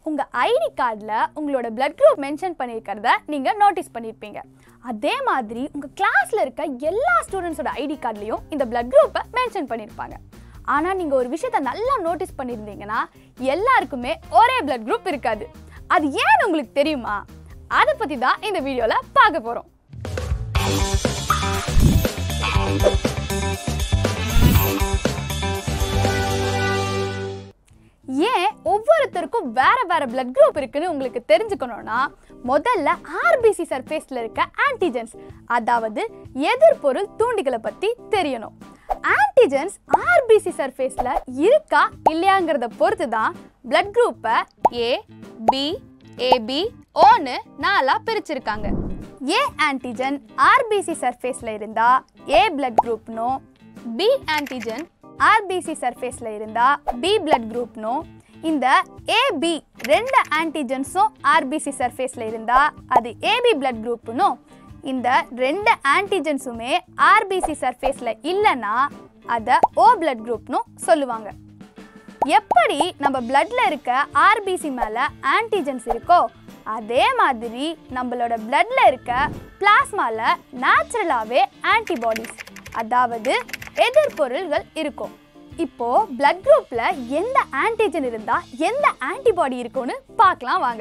உங்கள் ஐடி கார்டில் உங்களோட பிளட் குரூப் மென்ஷன் பண்ணியிருக்கிறத நீங்கள் நோட்டீஸ் பண்ணியிருப்பீங்க அதே மாதிரி உங்கள் கிளாஸில் இருக்க எல்லா ஸ்டூடெண்ட்ஸோட ஐடி கார்ட்லேயும் இந்த பிளட் குரூப்பை மென்ஷன் பண்ணியிருப்பாங்க ஆனால் நீங்கள் ஒரு விஷயத்த நல்லா நோட்டீஸ் பண்ணியிருந்தீங்கன்னா எல்லாருக்குமே ஒரே பிளட் குரூப் இருக்காது அது ஏன்னு உங்களுக்கு தெரியுமா அதை பற்றி தான் இந்த வீடியோவில் பார்க்க போகிறோம் ஏன் ஒவ்வொருத்தருக்கும் வேற வேற பிளட் குரூப் இருக்குன்னு உங்களுக்கு தெரிஞ்சுக்கணும்னா முதல்ல ஆர்பிசி சர்ஃபேஸ்ல இருக்க ஆன்டிஜென்ஸ் அதாவது எதிர்பொருள் தூண்டிகளை பத்தி தெரியணும் ஆன்டிஜென்ஸ் ஆர்பிசி சர்ஃபேஸ்ல இருக்கா இல்லையாங்கிறத பொறுத்து தான் பிளட் குரூப்பை ஏ பி ஏபி ஓன்னு நாலா பிரிச்சிருக்காங்க ஏ ஆன்டிஜன் ஆர்பிசி சர்ஃபேஸ்ல இருந்தா ஏ பிளட் குரூப்னும் பி ஆன்டிஜன் ஆர்பிசி சர்ஃபேஸில் இருந்தால் பி பிளட் குரூப்னும் இந்த ஏபி ரெண்டு ஆன்டிஜென்ஸும் ஆர்பிசி சர்ஃபேஸில் இருந்தால் அது ஏபி பிளட் குரூப்னும் இந்த ரெண்டு ஆன்டிஜென்ஸுமே ஆர்பிசி சர்ஃபேஸில் இல்லைன்னா அதை ஓ பிளட் குரூப்னும் சொல்லுவாங்க எப்படி நம்ம பிளட்ல இருக்க ஆர்பிசி மேலே ஆன்டிஜென்ஸ் இருக்கோ அதே மாதிரி நம்மளோட பிளட்ல இருக்க பிளாஸ்மால நேச்சுரலாகவே ஆன்டிபாடிஸ் அதாவது எதிர்பொருள்கள் இருக்கும் இப்போ பிளட் குரூப்ல எந்த ஆன்டிஜன் இருந்தா எந்த ஆன்டிபாடி இருக்கும்னு பார்க்கலாம் வாங்க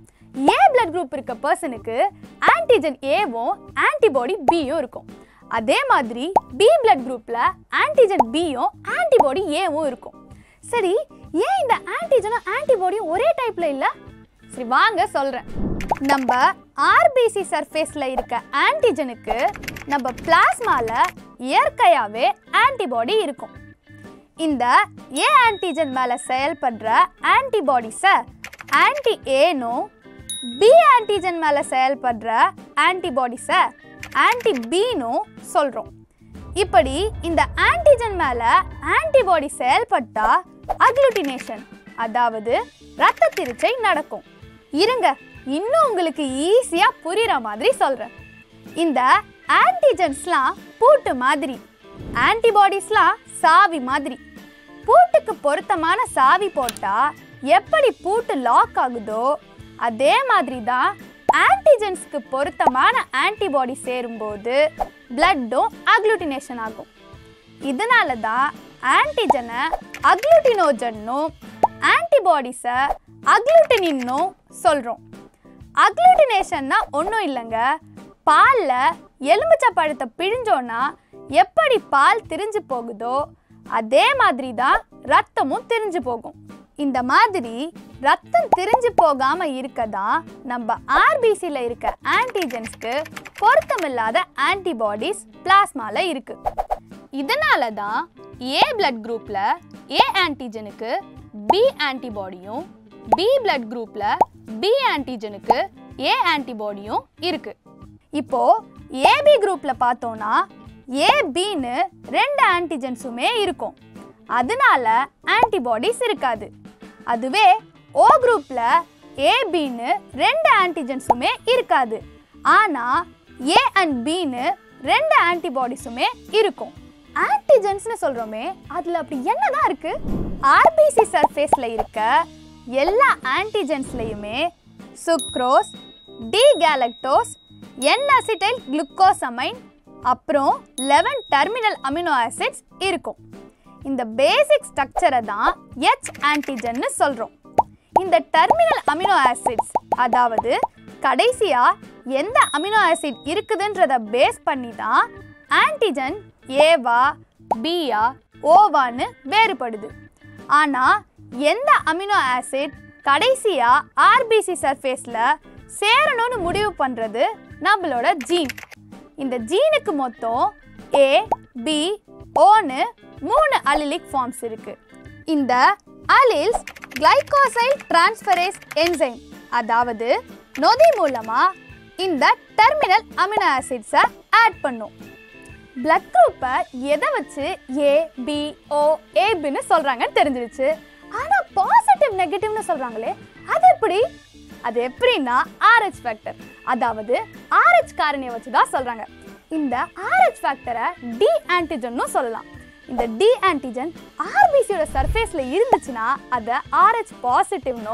ஏ பிளட் குரூப் இருக்க பர்சனுக்கு ஆன்டிஜன் ஏவும் ஆன்டிபாடி பியும் இருக்கும் அதே மாதிரி பி பிளட் குரூப்ல ஆன்டிஜன் பியும் ஆன்டிபாடி ஏவும் இருக்கும் சரி ஏன் இந்த ஆன்டிஜனும் ஆன்டிபாடியும் ஒரே டைப்ல இல்ல சரி வாங்க சொல்றேன் நம்ம ஆர்பிசி சர்ஃபேஸ்ல இருக்க ஆன்டிஜனுக்கு நம்ம பிளாஸ்மால இயற்கையாகவே ஆன்டிபாடி இருக்கும் இந்த ஏ ஆன்டிஜன் மேலே செயல்படுற ஆன்டிபாடிஸை ஆன்டி ஏனும் பி ஆன்டிஜன் மேலே செயல்படுற ஆன்டிபாடிஸை ஆன்டி பினும் சொல்கிறோம் இப்படி இந்த ஆன்டிஜன் மேலே ஆன்டிபாடி செயல்பட்டா அக்ளூட்டினேஷன் அதாவது ரத்த திருச்சை நடக்கும் இருங்க இன்னும் உங்களுக்கு ஈஸியாக புரிகிற மாதிரி சொல்கிறேன் இந்த ஆன்டிஜென்ஸ்லாம் பூட்டு மாதிரி ஆன்டிபாடிஸ்லாம் சாவி மாதிரி பூட்டுக்கு பொருத்தமான சாவி போட்டா எப்படி பூட்டு லாக் ஆகுதோ அதே மாதிரி தான் ஆன்டிஜென்ஸ்க்கு பொருத்தமான ஆன்டிபாடி சேரும்போது பிளட்டும் அக்ளூட்டினேஷன் ஆகும் இதனால தான் ஆன்டிஜனை அக்ளூட்டினோஜன்னும் ஆன்டிபாடிஸை அக்ளூட்டினின்னும் சொல்கிறோம் அக்ளூட்டினேஷன்னா ஒன்றும் இல்லைங்க பாலில் எலுமிச்சை பழத்தை பிழிஞ்சோன்னா எப்படி பால் திரிஞ்சு போகுதோ அதே மாதிரி தான் ரத்தமும் திரிஞ்சு போகும் இந்த மாதிரி ரத்தம் திரிஞ்சு போகாம இருக்க தான் நம்ம ஆர்பிசியில் இருக்க ஆன்டிஜென்ஸ்க்கு பொருத்தமில்லாத ஆன்டிபாடிஸ் பிளாஸ்மால இருக்கு இதனால தான் ஏ பிளட் குரூப்ல ஏ ஆன்டிஜனுக்கு பி ஆன்டிபாடியும் பி பிளட் குரூப்ல பி ஆன்டிஜனுக்கு ஏ ஆன்டிபாடியும் இருக்கு இப்போ ஏபி குரூப்ல பார்த்தோம்னா ஏபின்னு ரெண்டு ஆன்டிஜென்ஸுமே இருக்கும் அதனால ஆன்டிபாடிஸ் இருக்காது அதுவே ஓ குரூப்ல ஏபின்னு ரெண்டு ஆன்டிஜென்ஸுமே இருக்காது ஆனா ஏ அண்ட் பின்னு ரெண்டு ஆன்டிபாடிஸுமே இருக்கும் ஆன்டிஜென்ஸ்னு சொல்றோமே அதுல அப்படி என்னதான் இருக்கு ஆர்பிசி சர்ஃபேஸ்ல இருக்க எல்லா ஆன்டிஜென்ஸ்லயுமே sucrose D galactose N acetyl glucosamine அப்புறம் லெவன் டெர்மினல் அமினோ ஆசிட்ஸ் இருக்கும் இந்த பேசிக் ஸ்ட்ரக்சரை தான் எச் ஆன்டிஜன்னு சொல்கிறோம் இந்த டெர்மினல் அமினோ ஆசிட்ஸ் அதாவது கடைசியாக எந்த அமினோ ஆசிட் இருக்குதுன்றத பேஸ் பண்ணி தான் ஆன்டிஜன் ஏவா பியா ஓவான்னு வேறுபடுது ஆனால் எந்த அமினோ ஆசிட் கடைசியாக ஆர்பிசி சர்ஃபேஸில் சேரணும்னு முடிவு பண்ணுறது நம்மளோட ஜீன் இந்த ஜீனுக்கு மொத்தம் ஏ பி ஓன்னு மூணு அலிலிக் ஃபார்ம்ஸ் இருக்கு இந்த அலில்ஸ் கிளைகோசைல் டிரான்ஸ்ஃபரேஸ் என்சைம் அதாவது நொதி மூலமா இந்த டெர்மினல் அமினோ ஆசிட்ஸை ஆட் பண்ணும் பிளட் குரூப்பை எதை வச்சு ஏ பி ஓ ஏபின்னு சொல்றாங்கன்னு தெரிஞ்சிருச்சு ஆனா பாசிட்டிவ் நெகட்டிவ்னு சொல்றாங்களே அது எப்படி அது எப்படின்னா ஆர்ஹெச் ஃபேக்டர் அதாவது ஆர்ஹெச் காரணியை வச்சு தான் சொல்றாங்க இந்த ஆர்ஹெச் ஃபேக்டரை டி ஆன்டிஜன்னும் சொல்லலாம் இந்த டி ஆன்டிஜன் ஆர்பிசியோட சர்ஃபேஸில் இருந்துச்சுன்னா அதை ஆர்ஹெச் பாசிட்டிவ்னும்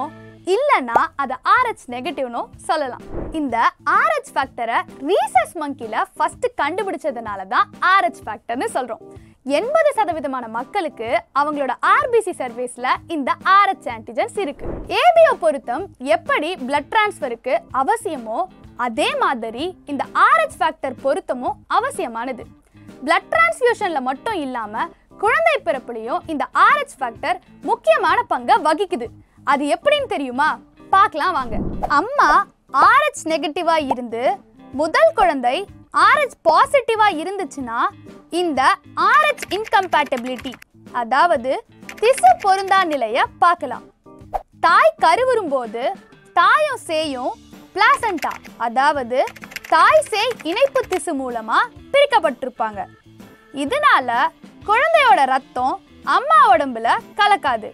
இல்லைன்னா அதை ஆர்ஹெச் நெகட்டிவ்னு சொல்லலாம் இந்த ஆர்ஹெச் ஃபேக்டரை ரீசஸ் மங்கில ஃபர்ஸ்ட் கண்டுபிடிச்சதுனால தான் ஆர்ஹெச் ஃபேக்டர்னு சொல்றோம் எண்பது சதவீதமான மக்களுக்கு அவங்களோட ஆர்பிசி சர்வீஸ்ல இந்த ஆர்ஹெச் ஆன்டிஜென்ஸ் இருக்கு ஏபிஓ பொருத்தம் எப்படி பிளட் டிரான்ஸ்ஃபருக்கு அவசியமோ அதே மாதிரி இந்த ஆர்ஹெச் ஃபேக்டர் பொருத்தமும் அவசியமானது பிளட் டிரான்ஸ்ஃபியூஷன்ல மட்டும் இல்லாம குழந்தை பிறப்புலையும் இந்த ஆர்ஹெச் ஃபேக்டர் முக்கியமான பங்கை வகிக்குது அது எப்படின்னு தெரியுமா பார்க்கலாம் வாங்க அம்மா ஆர்ஹெச் நெகட்டிவா இருந்து முதல் குழந்தை ஆர்ஹெச் பாசிட்டிவா இருந்துச்சுன்னா இந்த ஆர்ஹெச் இன்கம்பேட்டபிலிட்டி அதாவது திசு பொருந்தா நிலையை பார்க்கலாம் தாய் கருவுறும் போது தாயும் சேயும் பிளாசண்டா அதாவது தாய் சேய் இணைப்பு திசு மூலமா பிரிக்கப்பட்டிருப்பாங்க இதனால குழந்தையோட ரத்தம் அம்மா உடம்புல கலக்காது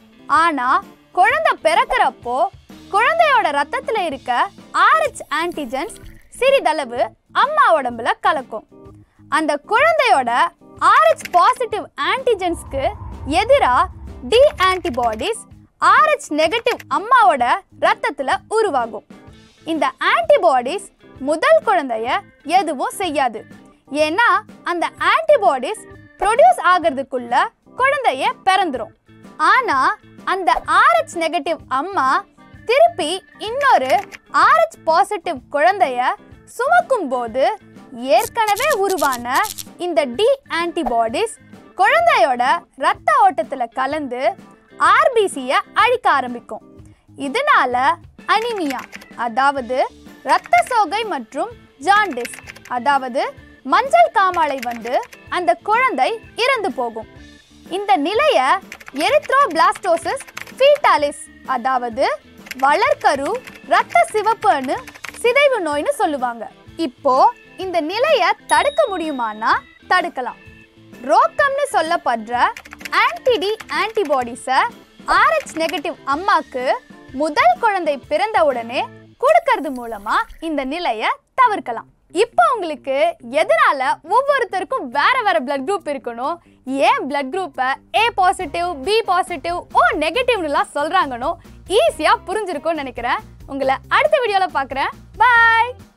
ஆனா குழந்தை பிறக்கிறப்போ குழந்தையோட ரத்தத்துல இருக்க ஆர்ஹெச் ஆன்டிஜென்ஸ் சிறிதளவு அம்மா உடம்புல கலக்கும் அந்த குழந்தையோட ஆர்ஹெச் பாசிட்டிவ் ஆன்டிஜென்ஸ்க்கு எதிராக டி ஆன்டிபாடிஸ் ஆர்ஹெச் நெகட்டிவ் அம்மாவோட ரத்தத்துல உருவாகும் இந்த ஆன்டிபாடிஸ் முதல் குழந்தைய எதுவும் செய்யாது ஏன்னா அந்த ஆன்டிபாடிஸ் ப்ரொடியூஸ் ஆகிறதுக்குள்ள குழந்தைய பிறந்துரும் ஆனா அந்த ஆர்ஹெச் நெகட்டிவ் அம்மா திருப்பி இன்னொரு ஆர்ஹெச் பாசிட்டிவ் குழந்தைய சுமக்கும் போது ஏற்கனவே உருவான இந்த டி ஆன்டிபாடிஸ் குழந்தையோட ரத்த ஓட்டத்துல கலந்து ஆர்பிசியை அழிக்க ஆரம்பிக்கும் இதனால அனிமியா அதாவது இரத்த சோகை மற்றும் ஜாண்டிஸ் அதாவது மஞ்சள் காமாலை வந்து அந்த குழந்தை இறந்து போகும் இந்த நிலையை எரித்ரோபிளாஸ்டோசிஸ் ஃபீட்டாலிஸ் அதாவது வளர்க்கரு இரத்த சிவப்புன்னு சிதைவு நோய்னு சொல்லுவாங்க இப்போ இந்த நிலையை தடுக்க முடியுமானா தடுக்கலாம் ரோக்கம்னு சொல்லப்படுற ஆன்டிடி ஆன்டிபாடிஸை ஆர்ஹெச் நெகட்டிவ் அம்மாக்கு முதல் குழந்தை பிறந்த உடனே கொடுக்கறது மூலமா இந்த நிலையை தவிர்க்கலாம் இப்போ உங்களுக்கு எதனால ஒவ்வொருத்தருக்கும் வேற வேற பிளட் குரூப் இருக்கணும் ஏன் பிளட் குரூப்பை A positive B positive O நெகட்டிவ்னுலாம் சொல்றாங்கன்னு ஈஸியா புரிஞ்சிருக்கும்னு நினைக்கிறேன் உங்களை அடுத்த வீடியோல பார்க்குறேன் பாய்